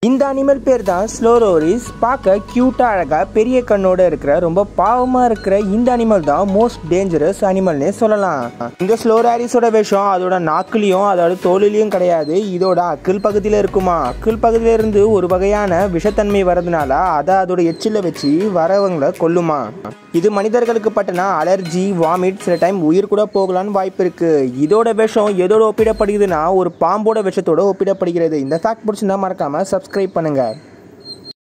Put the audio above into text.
இந்த அனிமல் பேர் தான் ஸ்லோரோரிஸ் பார்க்க க்யூட்டாக அழகாக பெரிய கண்ணோட இருக்கிற ரொம்ப பாவமாக இருக்கிற இந்த அனிமல் தான் மோஸ்ட் டேஞ்சரஸ் அனிமல்னே சொல்லலாம் இந்த ஸ்லோராரிஸோட விஷம் அதோட நாக்குலையும் அதோட தோலிலையும் கிடையாது இதோட அக்கில் பகுதியில் இருக்குமா அக்கில் பகுதியில இருந்து ஒரு வகையான விஷத்தன்மை வரதுனால அதை அதோட எச்சில வச்சு வரவங்களை கொல்லுமா இது மனிதர்களுக்கு பட்டனா அலர்ஜி வாமிட் சில டைம் உயிர் கூட போகலான்னு வாய்ப்பு இருக்கு இதோட விஷம் எதோட ஒப்பிடப்படுகிறதுனா ஒரு பாம்போட விஷத்தோட ஒப்பிடப்படுகிறது இந்த ஃபேக்ட் பிடிச்சிருந்தா மறக்காம சப்ஸ்கிரைப் பண்ணுங்க